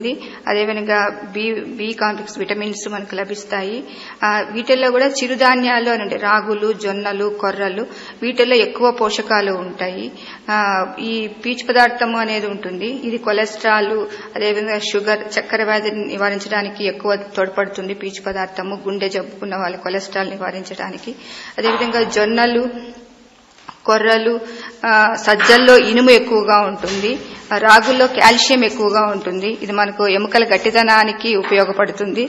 ఉంది. అదేవిధంగా B B complex vitamins మనకు లభిస్తాయి ఆ, వీటిల్లో కూడా చిరుధాన్యాలు అని ఉంటాయి రాగులు జొన్నలు కొర్రలు వీటిల్లో ఎక్కువ పోషకాలు ఉంటాయి ఆ, ఈ పీచు పదార్థము అనేది ఉంటుంది ఇది కొలెస్ట్రాల్ అదేవిధంగా షుగర్ చక్కెర వ్యాధిని నివారించడానికి ఎక్కువ తోడ్పడుతుంది పీచు పదార్థము గుండె జబ్బుకున్న వాళ్ళ కొలెస్ట్రాల్ నివారించడానికి అదేవిధంగా జొన్నలు కొర్రలు ఆ, సజ్జల్లో ఇనుము ఎక్కువగా ఉంటుంది ఆ, రాగుల్లో కాల్షియం ఎక్కువగా ఉంటుంది ఇది మనకు ఎముకల గట్టిదనానికి ఉపయోగపడుతుంది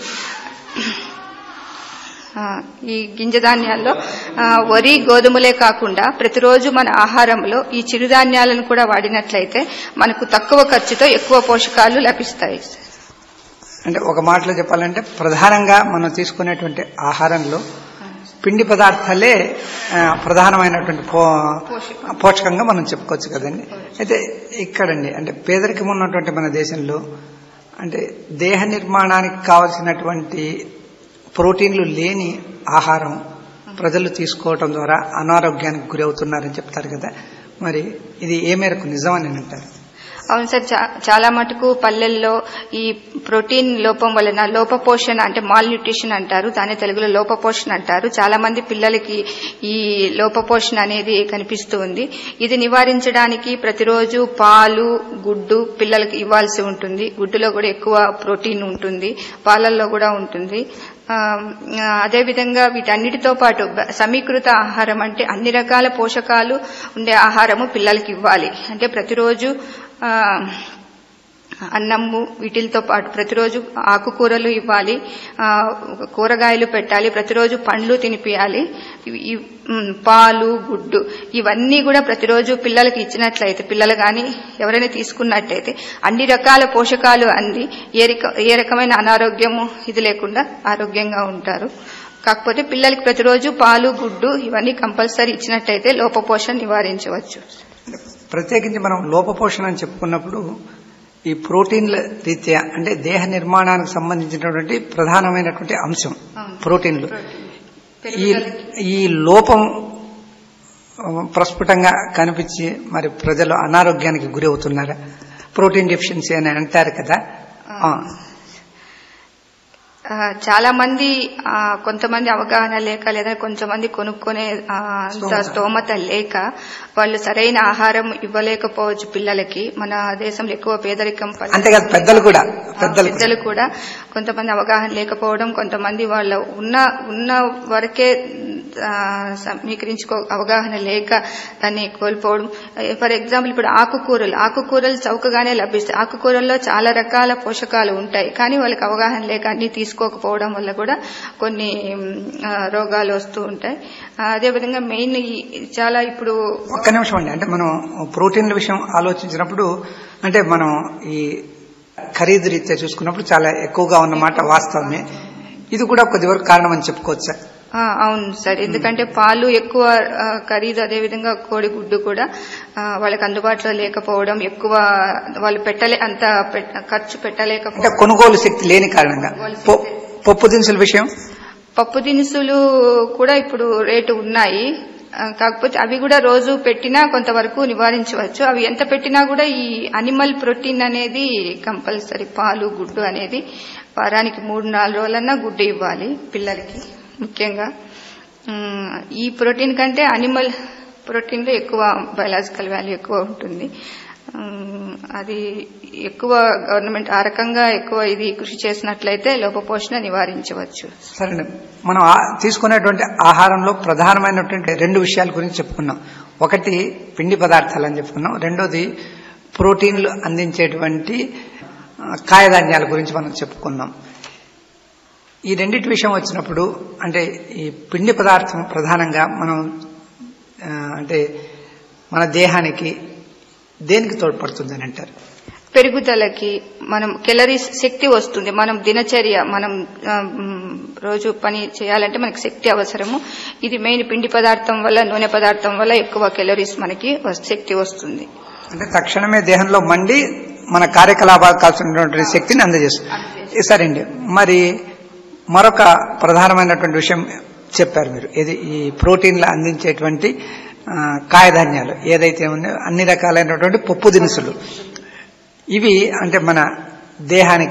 ఆ, ఈ గింజధాన్యాల్లో ఆ, వరి గోధుమలే కాకుండా ప్రతిరోజు మన ఆహారంలో ఈ చిరుధాన్యాలను కూడా వాడినట్లయితే మనకు తక్కువ ఖర్చుతో ఎక్కువ పోషకాలు లభిస్తాయి అంటే ఒక మాటలో చెప్పాలంటే ప్రధానంగా మనం తీసుకునేటువంటి ఆహారంలో పిండి పదార్థాలే ఆ, ప్రధానమైనటువంటి పో పోషకం. పోషకంగా మనం చెప్పుకోవచ్చు కదండి అయితే ఇక్కడండి అంటే పేదరికం ఉన్నటువంటి మన దేశంలో అంటే దేహ నిర్మాణానికి కావలసినటువంటి ప్రోటీన్లు లేని ఆహారం ప్రజలు తీసుకోవటం ద్వారా అనారోగ్యానికి గురవుతున్నారని చెప్తారు కదా మరి ఇది ఏ మేరకు నిజమని అంటారు అవును సార్ చా- చాలా మటుకు పల్లెల్లో ఈ ప్రోటీన్ లోపం వలన లోపపోషణ అంటే మాల్ న్యూట్రిషన్ అంటారు దాని తెలుగులో లోపపోషణ అంటారు చాలా మంది పిల్లలకి ఈ లోపపోషణ అనేది కనిపిస్తూ ఉంది ఇది నివారించడానికి ప్రతిరోజు పాలు గుడ్డు పిల్లలకి ఇవ్వాల్సి ఉంటుంది గుడ్డులో కూడా ఎక్కువ ప్రోటీన్ ఉంటుంది పాలల్లో కూడా ఉంటుంది ఆ, ఆ, అదేవిధంగా వీటన్నిటితో పాటు బ- సమీకృత ఆహారం అంటే అన్ని రకాల పోషకాలు ఉండే ఆహారము పిల్లలకి ఇవ్వాలి అంటే ప్రతిరోజు ఆ, అన్నము వీటితో పాటు ప్రతిరోజు ఆకుకూరలు ఇవ్వాలి ఆ, కూరగాయలు పెట్టాలి ప్రతిరోజు పండ్లు తినిపియాలి ఇవి- ఈ, మ్, పాలు గుడ్డు ఇవన్నీ కూడా ప్రతిరోజు పిల్లలకి ఇచ్చినట్లయితే పిల్లలు కానీ ఎవరైనా తీసుకున్నట్టయితే అన్ని రకాల పోషకాలు అంది ఏ రక- ఏ రకమైన అనారోగ్యము ఇది లేకుండా ఆరోగ్యంగా ఉంటారు కాకపోతే పిల్లలకి ప్రతిరోజు పాలు గుడ్డు ఇవన్నీ కంపల్సరీ ఇచ్చినట్టయితే లోపపోషణ నివారించవచ్చు ప్రత్యేకించి మనం లోపపోషణ అని చెప్పుకున్నప్పుడు ఈ ప్రోటీన్ల రీత్యా అంటే దేహ నిర్మాణానికి సంబంధించినటువంటి ప్రధానమైనటువంటి అంశం అవును. ప్రోటీన్లు ఈ పెరుగుదలకి. ఈ లోపం ఆ, ప్రస్ఫుటంగా కనిపించి మరి ప్రజలు అనారోగ్యానికి గురి అవుతున్నారా ప్రోటీన్ డెఫిషియన్సీ అని అంటారు కదా ఆ, ఆ, చాలా మంది ఆ, కొంతమంది అవగాహన లేక లేదా కొంతమంది కొనుక్కునే ఆ, అంత స్తోమత. స్తోమత లేక వాళ్ళు సరైన ఆహారం ఇవ్వలేకపోవచ్చు పిల్లలకి మన దేశంలో ఎక్కువ పేదరికం పల్లె- అంతేకాదు పెద్దలు కూడా ఆ, పెద్దలు కూడా. పెద్దలు కూడా కొంతమంది అవగాహన లేకపోవడం కొంతమంది వాళ్ళ ఉన్న ఉన్న వరకే ఆ, సమీకరించుకో అవగాహన లేక దాన్ని కోల్పోవడం ఫర్ ఎగ్జాంపుల్ ఇప్పుడు ఆకుకూరలు ఆకుకూరలు చౌకగానే లభిస్తాయి ఆకుకూరల్లో చాలా రకాల పోషకాలు ఉంటాయి కానీ వాళ్ళకి అవగాహన లేక అన్ని తీసుకోకపోవడం వల్ల కూడా కొన్ని మ్, ఆ, రోగాలు వస్తూ ఉంటాయి ఆ, అదేవిధంగా మెయిన్ ఈ- చాలా ఇప్పుడు ఒక్క నిమిషం అండి అంటే మనం ప్రోటీన్ల విషయం ఆలోచించినప్పుడు అంటే మనం ఈ ఖరీదు రీత్యా చూసుకున్నప్పుడు చాలా ఎక్కువగా ఉన్నమాట వాస్తవమే ఇది కూడా కొద్ది వరకు కారణం అని చెప్పుకోవచ్చా ఆ, అవును సార్ ఎందుకంటే పాలు ఎక్కువ ఆ, ఖరీదు అదేవిధంగా కోడిగుడ్డు కూడా ఆ, వాళ్ళకి అందుబాటులో లేకపోవడం ఎక్కువ వాళ్ళు పెట్టలే అంత పెట్- ఖర్చు అంటే పెట్టలేకపోవడం కొనుగోలు శక్తి లేని కారణంగా పొ- పప్పు దినుసుల విషయం పప్పు దినుసులు కూడా ఇప్పుడు రేటు ఉన్నాయి ఆ, కాకపోతే అవి కూడా రోజు పెట్టినా కొంతవరకు నివారించవచ్చు అవి ఎంత పెట్టినా కూడా ఈ అనిమల్ ప్రోటీన్ అనేది కంపల్సరీ పాలు గుడ్డు అనేది వారానికి మూడు నాలుగు రోజులన్నా గుడ్డు ఇవ్వాలి పిల్లలకి ముఖ్యంగా ఉమ్, ఈ ప్రోటీన్ కంటే అనిమల్ ప్రోటీన్లో ఎక్కువ బయలాజికల్ వాల్యూ ఎక్కువ ఉంటుంది ఉమ్, అది ఎక్కువ గవర్నమెంట్ ఆ రకంగా ఎక్కువ ఇది కృషి చేసినట్లయితే లోపపోషణ నివారించవచ్చు సరే మనం ఆ- తీసుకునేటువంటి ఆహారంలో ప్రధానమైనటువంటి రెండు విషయాల గురించి చెప్పుకున్నాం ఒకటి పిండి పదార్థాలు అని చెప్పుకున్నాం రెండోది ప్రోటీన్లు అందించేటువంటి ఆ, కాయధాన్యాల గురించి మనం చెప్పుకున్నాం ఈ రెండింటి విషయం వచ్చినప్పుడు అంటే ఈ పిండి పదార్థం ప్రధానంగా మనం ఆ, అంటే మన దేహానికి దేనికి తోడ్పడుతుంది అని అంటారు పెరుగుదలకి మనం కెలరీస్ శక్తి వస్తుంది మనం దినచర్య మనం ఆ, మ్, రోజు పని చేయాలంటే మనకి శక్తి అవసరము ఇది మెయిన్ పిండి పదార్థం వల్ల నూనె పదార్థం వల్ల ఎక్కువ కెలరీస్ మనకి వస్- శక్తి వస్తుంది అంటే తక్షణమే దేహంలో మండి మన కార్యకలాపాలకు కావాల్సినటువంటి శక్తిని అందజేస్తుంది సరే అండి మరి మరొక ప్రధానమైనటువంటి విషయం చెప్పారు మీరు ఇది ఈ ప్రోటీన్లు అందించేటువంటి ఆ, కాయధాన్యాలు ఏదైతే ఉందో అన్ని రకాలైనటువంటి పప్పు దినుసులు ఇవి అంటే మన దేహానికి